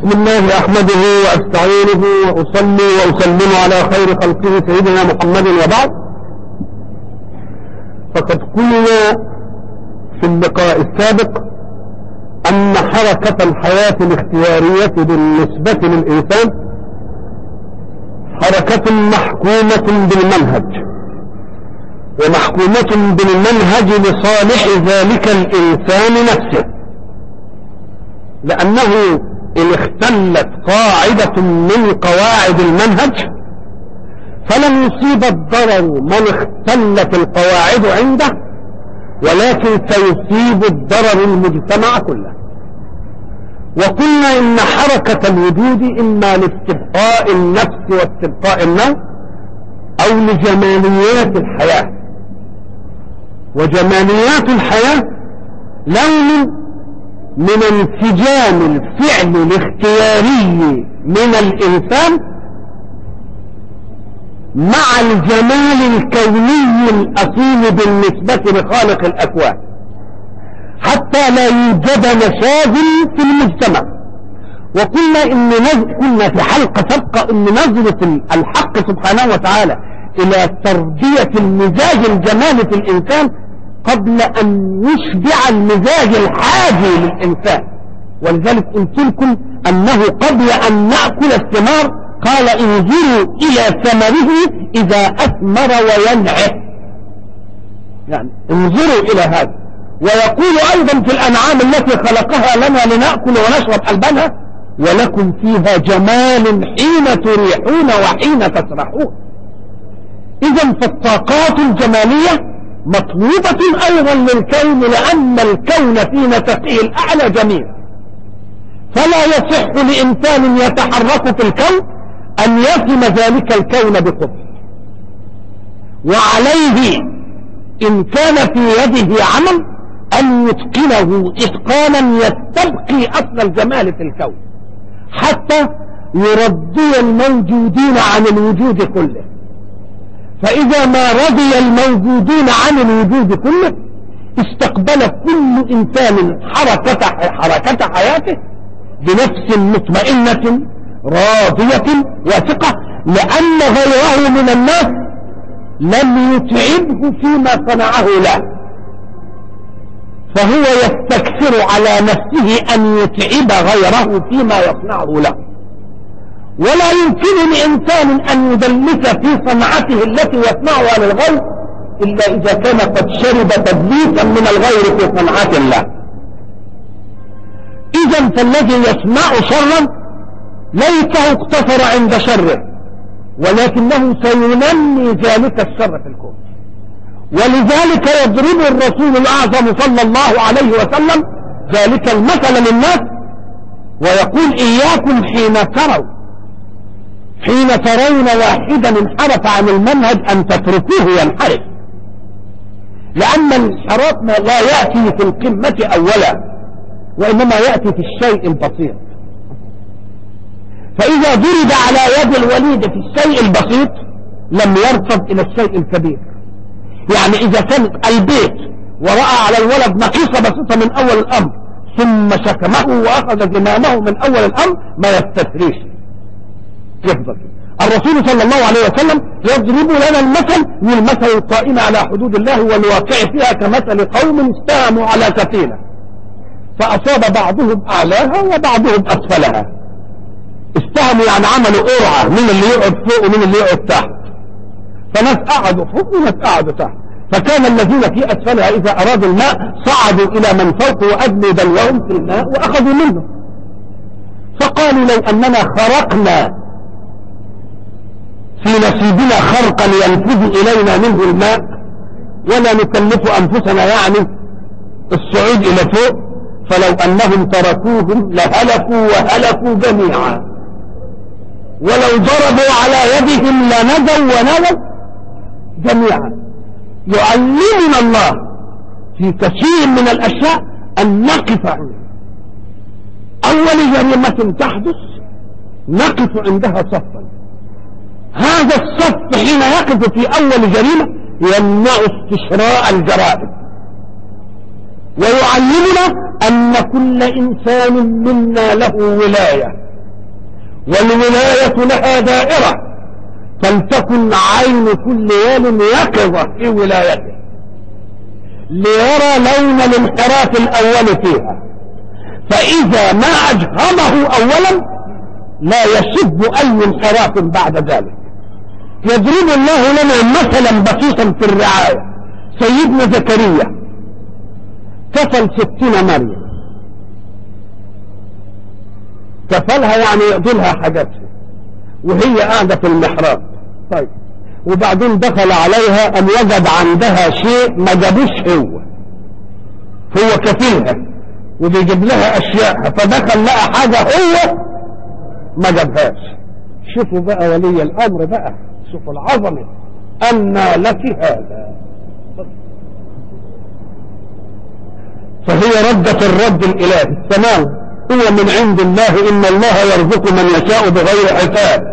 بسم الله أحمده وأستعينه وأصلي وأسلم على خير خلقه سيدنا محمد وبعد فقد قلنا في اللقاء السابق أن حركة الحياة الاختيارية بالنسبة للإنسان حركة محكومة بالمنهج ومحكومة بالمنهج لصالح ذلك الإنسان نفسه لأنه إن اختلت قاعدة من قواعد المنهج فلن يصيب الضرر من اختلت القواعد عنده ولكن سيصيب الضرر المجتمع كله وقلنا إن حركة الوجود إما لاستبقاء النفس واستبقاء النوم أو لجماليات الحياة وجماليات الحياة لون من انسجام الفعل الاختياري من الإنسان مع الجمال الكوني الأصيل بالنسبة لخالق الأكوان حتى لا يوجد مشاغل في المجتمع وقلنا إن قلنا في حلقة سابقة إن نظرة الحق سبحانه وتعالى إلى تربية المزاج الجمالي في الإنسان قبل أن يشبع المزاج الحاجي للإنسان ولذلك قلت لكم أنه قبل أن نأكل الثمار قال انظروا إلى ثمره إذا أثمر وينعه يعني انظروا إلى هذا ويقول أيضا في الأنعام التي خلقها لنا لنأكل ونشرب ألبانها ولكم فيها جمال حين تريحون وحين تسرحون إذا فالطاقات الجمالية مطلوبة أيضا للكون لأن الكون في نفسه الأعلى جميل فلا يصح لإنسان يتحرك في الكون أن يصم ذلك الكون بقبح وعليه إن كان في يده عمل أن يتقنه إتقانا يستبقي أصل الجمال في الكون حتى يرضي الموجودين عن الوجود كله فإذا ما رضي الموجودون عن الوجود كله استقبل كل إنسان حركة, حركة حياته بنفس مطمئنة راضية واثقة لأن غيره من الناس لم يتعبه فيما صنعه له فهو يستكثر على نفسه أن يتعب غيره فيما يصنعه له ولا يمكن لإنسان أن يدلس في صنعته التي يصنعها للغير إلا إذا كان قد شرب تدليسا من الغير في صنعة الله إذا فالذي يصنع شرا ليته اقتصر عند شره ولكنه سينمي ذلك الشر في الكون ولذلك يضرب الرسول الأعظم صلى الله عليه وسلم ذلك المثل للناس ويقول إياكم حين تروا حين ترون واحدا انحرف عن المنهج أن تتركوه ينحرف لأن الانحراف لا يأتي في القمة أولا وإنما يأتي في الشيء البسيط فإذا ضرب على يد الوليد في الشيء البسيط لم يرتب إلى الشيء الكبير يعني إذا كان البيت ورأى على الولد نقيصة بسيطة من أول الأمر ثم شكمه وأخذ زمامه من أول الأمر ما يستثريش يفضل الرسول صلى الله عليه وسلم يضرب لنا المثل والمثل القائم على حدود الله والواقع فيها كمثل قوم استهموا على سفينة فأصاب بعضهم أعلاها وبعضهم أسفلها استهموا يعني عملوا قرعة من اللي يقعد فوق ومن اللي يقعد تحت فناس قعدوا فوق وناس قعدوا تحت فكان الذين في أسفلها إذا أرادوا الماء صعدوا إلى من فوق وأدنوا دلوهم في الماء وأخذوا منه فقالوا لو أننا خرقنا في نصيبنا خرقا ينفذ إلينا منه الماء ولا نكلف أنفسنا يعني الصعود إلى فوق فلو أنهم تركوهم لهلكوا وهلكوا جميعا ولو ضربوا على يدهم لنجوا ونجوا جميعا يعلمنا الله في كثير من الأشياء أن نقف عنه أول جريمة تحدث نقف عندها صفا هذا الصف حين يقف في أول جريمة يمنع استشراء الجرائم ويعلمنا أن كل إنسان منا له ولاية والولاية لها دائرة فلتكن عين كل وال يقظة في ولايته ليرى لون الانحراف الأول فيها فإذا ما أجهمه أولا لا يسب أي انحراف بعد ذلك يضرب الله لنا مثلا بسيطا في الرعاية سيدنا زكريا كفل ستين مريم كفلها يعني يقضي لها حاجاتها وهي قاعدة في المحراب طيب وبعدين دخل عليها أن وجد عندها شيء ما جابوش هو هو كفيلها وبيجيب لها أشياء فدخل لقى حاجة هو ما جابهاش شوفوا بقى ولي الأمر بقى شوفوا العظمة أن لك هذا فهي ردة الرد الإلهي السماء هو من عند الله إن الله يرزق من يشاء بغير حساب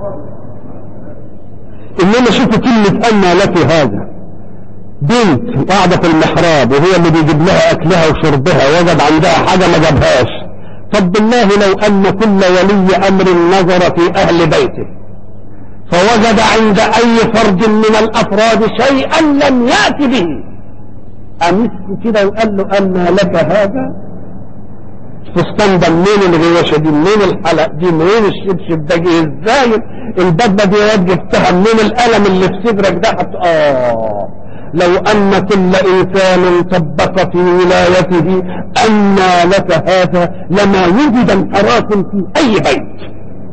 إنما شوفوا كلمة أن لك هذا بنت قاعدة في المحراب وهي اللي بيجيب لها أكلها وشربها وجد عندها حاجة ما جابهاش طب بالله لو أن كل ولي أمر نظر في أهل بيته فوجد عند أي فرد من الأفراد شيئا لم يأت به أمسك كده وقال له أن لك هذا فستان ده منين الغواشة دي منين الحلق دي منين الشبشب ده جه ازاي البدلة دي يا جبتها منين القلم اللي في صدرك ده حت... آه لو أن كل إنسان طبق في ولايته أن لك هذا لما وجد انحراف في أي بيت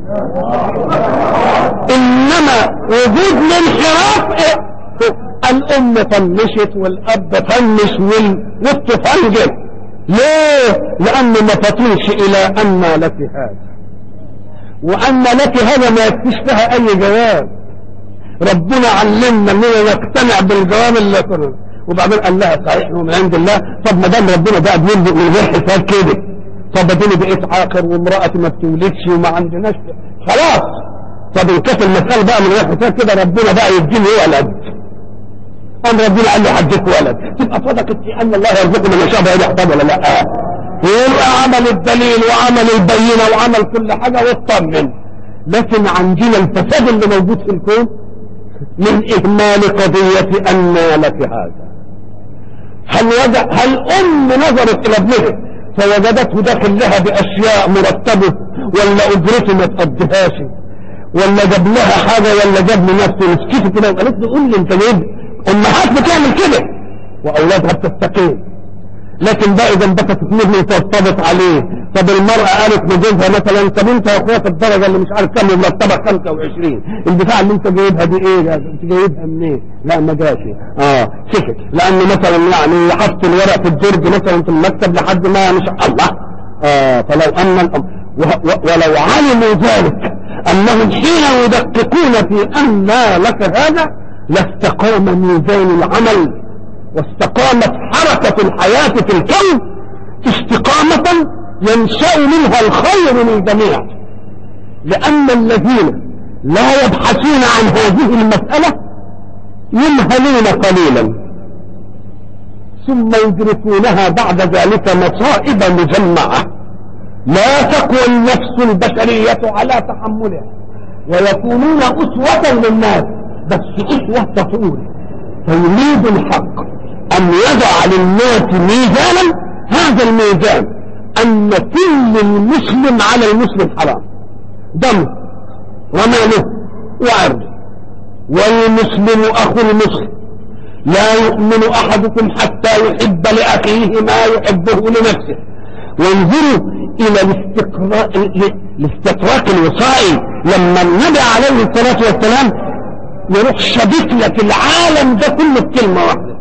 إنما وجود الانحراف إيه؟ الأم طنشت والأب طنش والوسط فنجت ليه؟ لأنه ما فطنش إلى أن لك هذا وأن لك هذا ما يكفيش فيها أي جواب ربنا علمنا اننا نقتنع بالجواب اللي كنا وبعدين قال لها صحيح من عند الله طب ما دام ربنا بقى بينزل من غير حساب كده طب اديني بقيت عاقر وامرأتي ما بتولدش وما عندناش خلاص طب ان كانت المسألة بقى من غير حساب كده ربنا بقى يديني ولد أم ربنا قال لي هديك ولد تبقى صدقت في أن الله يرزق من يشاء بغير حساب ولا لا ويبقى عمل الدليل وعمل البينة وعمل كل حاجة واطمن لكن عندنا الفساد اللي موجود في الكون من إهمال قضية أن لك هذا هل, وجد هل أم نظرت إلى ابنها فوجدته داخل لها بأشياء مرتبة ولا أجرته ما تقضيهاش ولا جاب لها حاجة ولا جاب لنفسه مسكته كده وقالت له قول لي انت جايب أمهات بتعمل كده وأولادها بتستقيم لكن بقى إذا بكت اثنين ترتبط عليه طب المرأة قالت لجوزها مثلا طب انت يا اخوات الدرجة اللي مش عارف كام مرتبة 25 البتاع اللي انت جايبها دي ايه انت جايبها منين؟ لا ما جاش اه سكت لأنه مثلا يعني حط الورق في الدرج مثلا في المكتب لحد ما مش الله اه فلو أن الأمر ولو علموا ذلك أنهم حين يدققون في أن لك هذا لاستقام ميزان العمل واستقامت حركة الحياة في الكون استقامة ينشأ منها الخير للجميع لأن الذين لا يبحثون عن هذه المسألة يمهلون قليلا ثم يدركونها بعد ذلك مصائب مجمعة لا تقوى النفس البشرية على تحملها ويكونون أسوة للناس بس أسوة تطول فيريد الحق أن يضع للناس ميزانا هذا الميزان أن كل المسلم على المسلم حرام دمه وماله وعرضه والمسلم أخو المسلم لا يؤمن أحدكم حتى يحب لأخيه ما يحبه لنفسه وانظروا إلى الاستقراء الاستطراق الوصائي لما النبي عليه الصلاة والسلام يروح شبك لك العالم ده كله بكلمة واحدة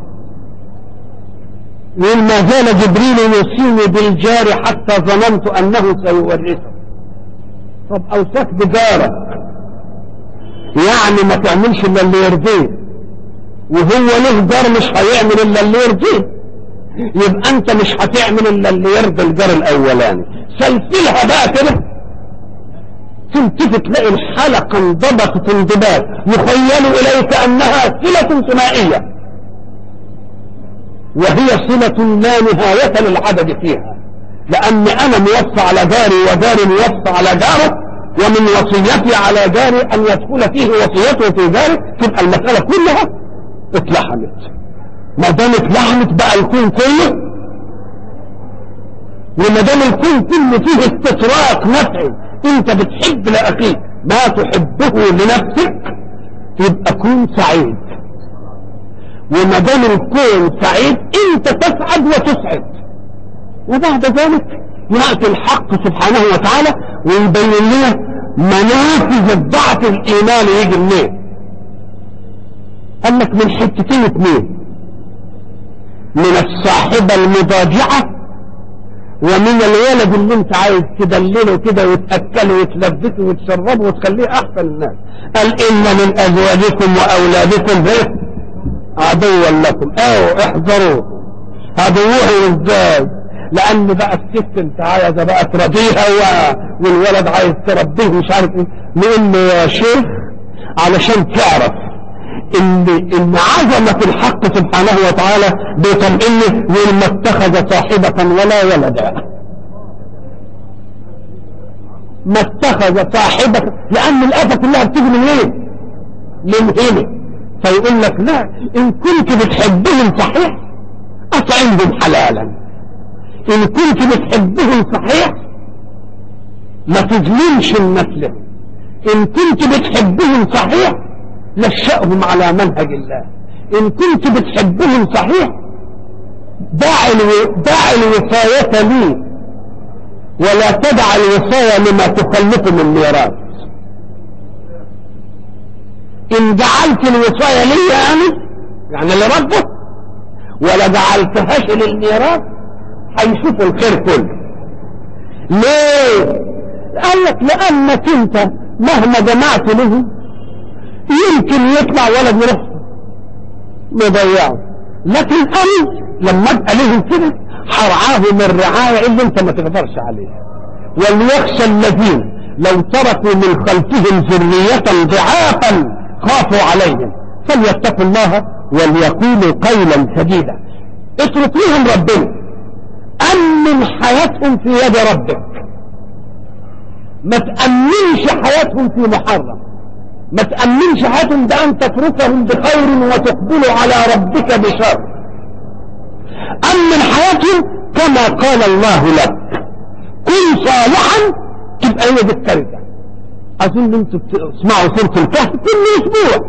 يقول ما زال جبريل يوصيني بالجار حتى ظننت أنه سيورثه طب أوصاك بجارك يعني ما تعملش إلا اللي يرضيه وهو له جار مش هيعمل إلا اللي يرضيه يبقى أنت مش هتعمل إلا اللي يرضي الجار الأولاني سلسلها بقى كده تلتفت تلاقي الحلقة انضبطت انضباط يخيل إليك أنها صلة ثنائية وهي صلة لا نهاية للعدد فيها لأن أنا موصى على جاري وجاري موصى على جاره ومن وصيتي على جاري ان يدخل فيه وصيته في جاري تبقى المسألة كلها اتلحمت ما دام اتلحمت بقى الكون كله وما دام الكون كله فيه استطراق نفعي انت بتحب لاخيك ما تحبه لنفسك يبقى كون سعيد وما دام الكون سعيد انت تسعد وتسعد وبعد ذلك يأتي الحق سبحانه وتعالى ويبين لنا منافذ الضعف الايماني يجي منين قال لك من حتتين اتنين من الصاحبة المضاجعة ومن الولد اللي انت عايز تدلله كده وتأكله وتلبسه وتشربه وتخليه احسن الناس قال ان من ازواجكم واولادكم ايه عدوا لكم او احذروا عدوه ازاي لان بقى الست انت عايزه بقى تربيها و... والولد عايز تربيه مش عارف ايه نقول له يا شيخ علشان تعرف ان ان عظمه الحق سبحانه وتعالى بيطمئن يقول ما اتخذ صاحبه ولا ولدا ما اتخذ صاحبه لان الافه كلها بتيجي من ايه؟ من هنا فيقول لك لا ان كنت بتحبهم صحيح اطعمهم حلالا ان كنت بتحبهم صحيح ما تظلمش النسل ان كنت بتحبهم صحيح نشأهم على منهج الله ان كنت بتحبهم صحيح دع الو... دع الوصاية لي ولا تدع الوصاية لما تخلف من ميراث ان جعلت الوصاية لي انا يعني لربه ولا جعلتهاش للميراث هيشوفوا الخير كله ليه قال لك لانك انت مهما جمعت له يمكن يطلع ولد يروح مضيعه لكن انا لما ابقى له كده هرعاه من الرعايه اللي انت ما تقدرش عليها وليخشى الذين لو تركوا من خلفهم ذريه ضعافا خافوا عليهم فليتقوا الله وليقولوا قولا سديدا اترك لهم ربنا امن حياتهم في يد ربك ما تأمنش حياتهم في محرم ما تأمنش حياتهم بأن تتركهم بخير وتقبلوا على ربك بشر أمن حياتهم كما قال الله لك كن صالحا تبقى هي دي الترجة أظن أنتم تسمعوا سورة الكهف كل أسبوع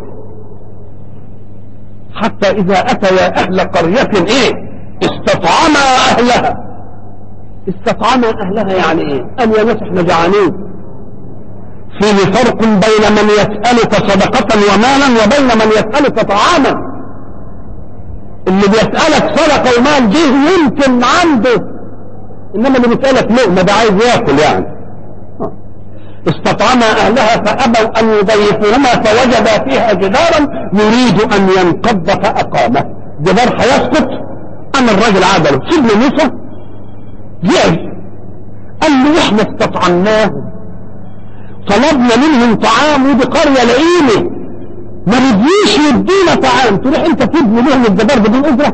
حتى إذا أتيا أهل قرية إيه استطعما أهلها استطعما أهلها يعني إيه أن يا ناس إحنا جعانين فيه فرق بين من يسألك صدقة ومالا وبين من يسألك طعاما اللي بيسألك صدقة ومال دي يمكن عنده إنما اللي بيسألك لقمة ده عايز ياكل يعني استطعما أهلها فأبوا أن يضيفوهما فوجدا فيها جدارا يريد أن ينقض فأقامه جدار هيسقط أما الراجل عدله سيبني موسى جاي قال له احنا استطعمناهم طلبنا منهم طعام ودي قرية لئيمة ما رضيش يدينا طعام تروح انت تبني لهم الجبار بدون اجرة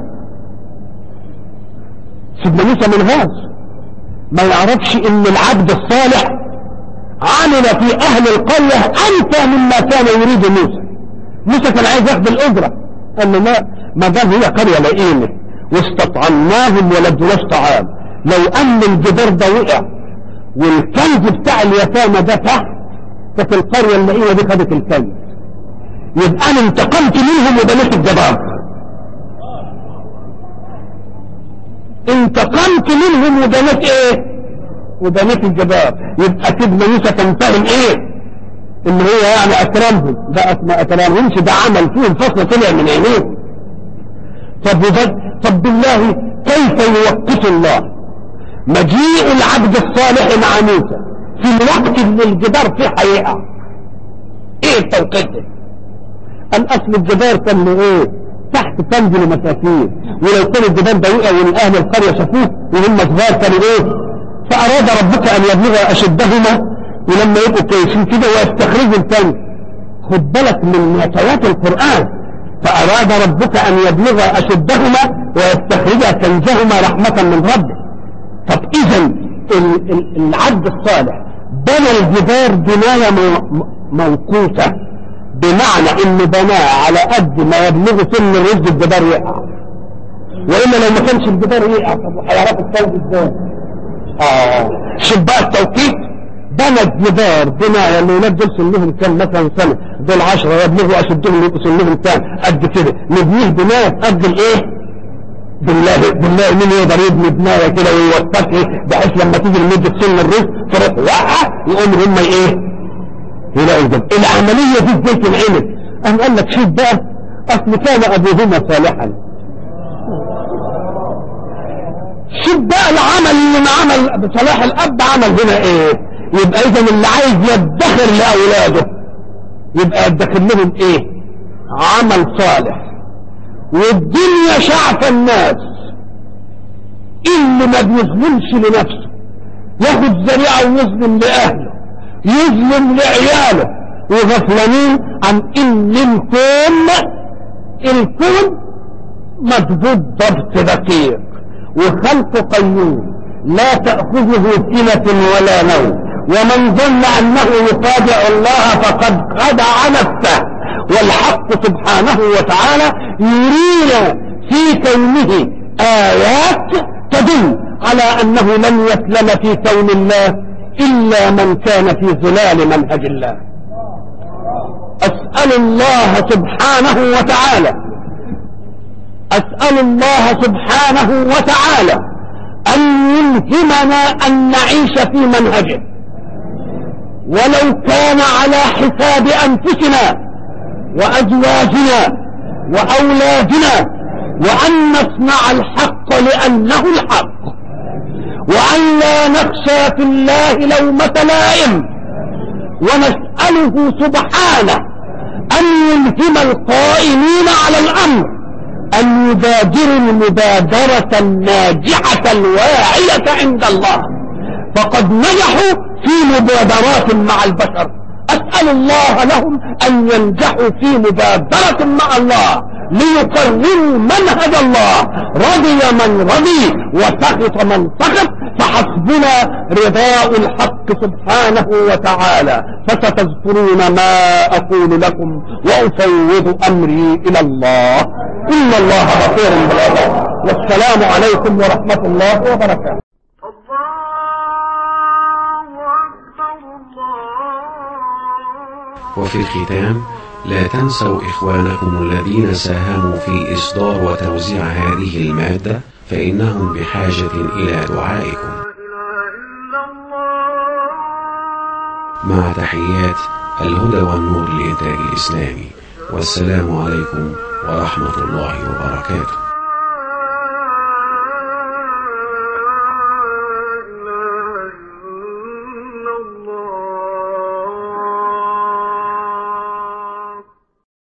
سيدنا موسى من غاز ما يعرفش ان العبد الصالح عمل في اهل القرية انت مما كان يريد موسى موسى كان عايز ياخد الاجرة قال له ما ما دام هي قرية لئيمة واستطعمناهم ولدناش طعام لو ان الجدار ده وقع والكنز بتاع اليتامى ده تحت كانت القرية اللئيمة دي خدت الكنز يبقى انا انتقمت منهم وبنيت الجبار انتقمت منهم وبنيت ايه وبنيت الجبار يبقى سيدنا موسى كان فاهم ايه ان هو يعني اكرمهم ده ما اكرمهمش ده عمل فيهم فصل طلع من عينيهم طب وده طب بالله كيف يوقف الله مجيء العبد الصالح مع موسى في الوقت اللي الجدار فيه هيقع ايه التوقيت ده الاصل الجدار كان له ايه تحت تنزل مساكين ولو كان الجدار ده وقع والاهل القريه شافوه وهم صغار كانوا ايه فاراد ربك ان يبلغ اشدهما ولما يبقوا كويسين كده ويستخرجوا الكنز خد بالك من معطيات القران فاراد ربك ان يبلغ اشدهما ويستخرج كنزهما رحمه من ربك طب اذا العبد الصالح بنى الجدار بناية موقوتة بمعنى انه بناه على قد ما يبلغ سن الرزق الجدار يقع والا لو ما كانش الجدار يقع طب هيعرفوا الثلج ازاي اه شوف بقى التوقيت بنى الجدار بناء الولاد دول سنهم كام مثلا سنه دول 10 يبلغوا اشدهم يبقوا سنهم كام قد كده نبنيه بنايه قد الايه بالله بالله مين يقدر يبني بنايه كده ويوثقها بحيث لما تيجي لمده سن الرزق تروح واقعه يقوم هم ايه يلاقوا الجنة العمليه دي ازاي تنعمل قام قال لك شوف بقى اصل كان ابوهما صالحا شوف بقى العمل اللي ما عمل صلاح الاب عمل هنا ايه يبقى اذا اللي عايز يدخر لاولاده يبقى يدخر لهم ايه عمل صالح والدنيا شعف الناس اللي ما بيظلمش لنفسه ياخد ذريعه ويظلم لاهله يظلم لعياله وغفلانين عن ان الكون الكون مضبوط ضبط دقيق وخلق قيوم لا تأخذه سنة ولا نوم ومن ظن أنه يخادع الله فقد خدع نفسه والحق سبحانه وتعالى يرينا في كونه آيات تدل على أنه لن يسلم في كون الله إلا من كان في ظلال منهج الله أسأل الله سبحانه وتعالى أسأل الله سبحانه وتعالى أن يلهمنا أن نعيش في منهجه ولو كان على حساب أنفسنا وأزواجنا وأولادنا وأن نصنع الحق لأنه الحق وأن لا نخشى في الله لومة لائم ونسأله سبحانه أن يلهم القائمين على الأمر أن يبادروا المبادرة الناجحة الواعية عند الله فقد نجحوا في مبادرات مع البشر أسأل الله لهم أن ينجحوا في مبادرة مع الله ليقرروا منهج الله رضي من رضي وسخط من سخط فحسبنا رضاء الحق سبحانه وتعالى فستذكرون ما أقول لكم وأفوض أمري إلى الله إن الله غفور بالعباد والسلام عليكم ورحمة الله وبركاته وفي الختام لا تنسوا إخوانكم الذين ساهموا في إصدار وتوزيع هذه المادة فإنهم بحاجة إلى دعائكم مع تحيات الهدى والنور للإنتاج الإسلامي والسلام عليكم ورحمة الله وبركاته